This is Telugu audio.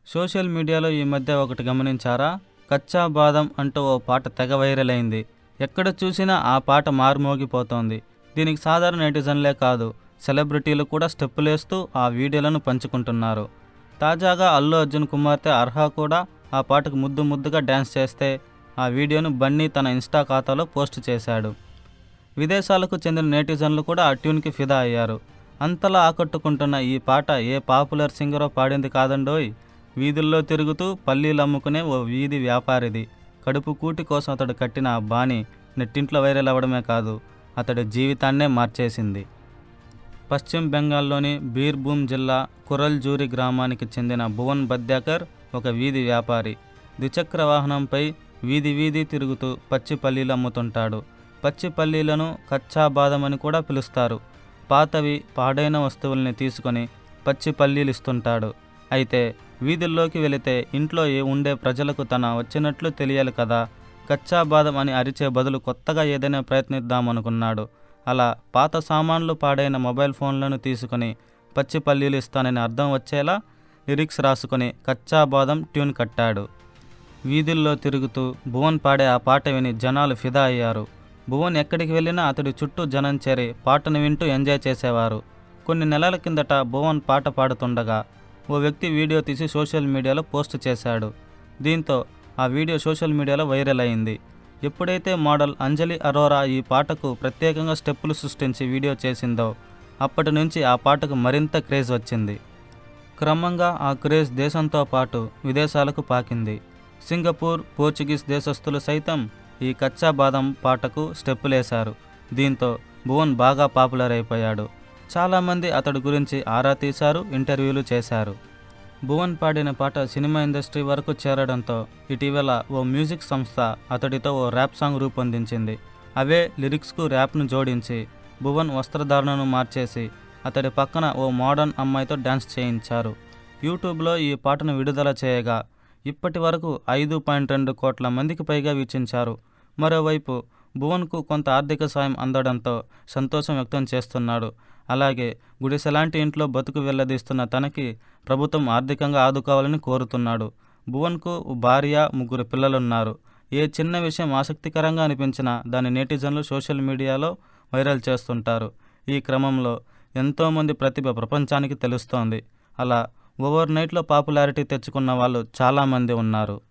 సోషల్ మీడియాలో ఈ మధ్య ఒకటి గమనించారా కచ్చా బాదం అంటూ ఓ పాట తెగ వైరల్ అయింది ఎక్కడ చూసినా ఆ పాట మారుమోగిపోతోంది దీనికి సాధారణ నెటిజన్లే కాదు సెలబ్రిటీలు కూడా స్టెప్పులేస్తూ ఆ వీడియోలను పంచుకుంటున్నారు తాజాగా అల్లు అర్జున్ కుమార్తె అర్హా కూడా ఆ పాటకు ముద్దు ముద్దుగా డ్యాన్స్ చేస్తే ఆ వీడియోను బన్నీ తన ఇన్స్టా ఖాతాలో పోస్ట్ చేశాడు విదేశాలకు చెందిన నేటిజన్లు కూడా ఆ ట్యూన్కి ఫిదా అయ్యారు అంతలా ఆకట్టుకుంటున్న ఈ పాట ఏ పాపులర్ సింగరో పాడింది కాదండోయ్ వీధుల్లో తిరుగుతూ పల్లీలు అమ్ముకునే ఓ వీధి వ్యాపారిది కడుపు కూటి కోసం అతడు కట్టిన ఆ బాణి నెట్టింట్లో వైరల్ అవ్వడమే కాదు అతడి జీవితాన్నే మార్చేసింది పశ్చిమ బెంగాల్లోని బీర్భూమ్ జిల్లా కురల్జూరి గ్రామానికి చెందిన భువన్ బద్యాకర్ ఒక వీధి వ్యాపారి ద్విచక్ర వాహనంపై వీధి వీధి తిరుగుతూ పచ్చి పల్లీలు అమ్ముతుంటాడు పచ్చి పల్లీలను కచ్చా బాదం అని కూడా పిలుస్తారు పాతవి పాడైన వస్తువుల్ని తీసుకొని పచ్చి పల్లీలు ఇస్తుంటాడు అయితే వీధుల్లోకి వెళితే ఇంట్లో ఏ ఉండే ప్రజలకు తన వచ్చినట్లు తెలియాలి కదా కచ్చా బాదం అని అరిచే బదులు కొత్తగా ఏదైనా ప్రయత్నిద్దామనుకున్నాడు అలా పాత సామాన్లు పాడైన మొబైల్ ఫోన్లను తీసుకొని పచ్చి పల్లీలు ఇస్తానని అర్థం వచ్చేలా లిరిక్స్ రాసుకొని కచ్చా బాదం ట్యూన్ కట్టాడు వీధుల్లో తిరుగుతూ భువన్ పాడే ఆ పాట విని జనాలు ఫిదా అయ్యారు భువన్ ఎక్కడికి వెళ్ళినా అతడి చుట్టూ జనం చేరి పాటను వింటూ ఎంజాయ్ చేసేవారు కొన్ని నెలల కిందట భువన్ పాట పాడుతుండగా ఓ వ్యక్తి వీడియో తీసి సోషల్ మీడియాలో పోస్ట్ చేశాడు దీంతో ఆ వీడియో సోషల్ మీడియాలో వైరల్ అయింది ఎప్పుడైతే మోడల్ అంజలి అరోరా ఈ పాటకు ప్రత్యేకంగా స్టెప్పులు సృష్టించి వీడియో చేసిందో అప్పటి నుంచి ఆ పాటకు మరింత క్రేజ్ వచ్చింది క్రమంగా ఆ క్రేజ్ దేశంతో పాటు విదేశాలకు పాకింది సింగపూర్ పోర్చుగీస్ దేశస్థులు సైతం ఈ కచ్చా బాదం పాటకు స్టెప్పులేశారు దీంతో భువన్ బాగా పాపులర్ అయిపోయాడు చాలామంది అతడి గురించి ఆరా తీశారు ఇంటర్వ్యూలు చేశారు భువన్ పాడిన పాట సినిమా ఇండస్ట్రీ వరకు చేరడంతో ఇటీవల ఓ మ్యూజిక్ సంస్థ అతడితో ఓ ర్యాప్ సాంగ్ రూపొందించింది అవే లిరిక్స్కు ర్యాప్ను జోడించి భువన్ వస్త్రధారణను మార్చేసి అతడి పక్కన ఓ మోడర్న్ అమ్మాయితో డ్యాన్స్ చేయించారు యూట్యూబ్లో ఈ పాటను విడుదల చేయగా ఇప్పటి వరకు ఐదు పాయింట్ రెండు కోట్ల మందికి పైగా వీక్షించారు మరోవైపు భువన్కు కొంత ఆర్థిక సాయం అందడంతో సంతోషం వ్యక్తం చేస్తున్నాడు అలాగే గుడిసెలాంటి ఇంట్లో బతుకు వెల్లదీస్తున్న తనకి ప్రభుత్వం ఆర్థికంగా ఆదుకోవాలని కోరుతున్నాడు భువన్కు భార్య ముగ్గురు పిల్లలున్నారు ఏ చిన్న విషయం ఆసక్తికరంగా అనిపించినా దాని నెటిజన్లు సోషల్ మీడియాలో వైరల్ చేస్తుంటారు ఈ క్రమంలో ఎంతోమంది ప్రతిభ ప్రపంచానికి తెలుస్తోంది అలా ఓవర్ నైట్లో పాపులారిటీ తెచ్చుకున్న వాళ్ళు చాలామంది ఉన్నారు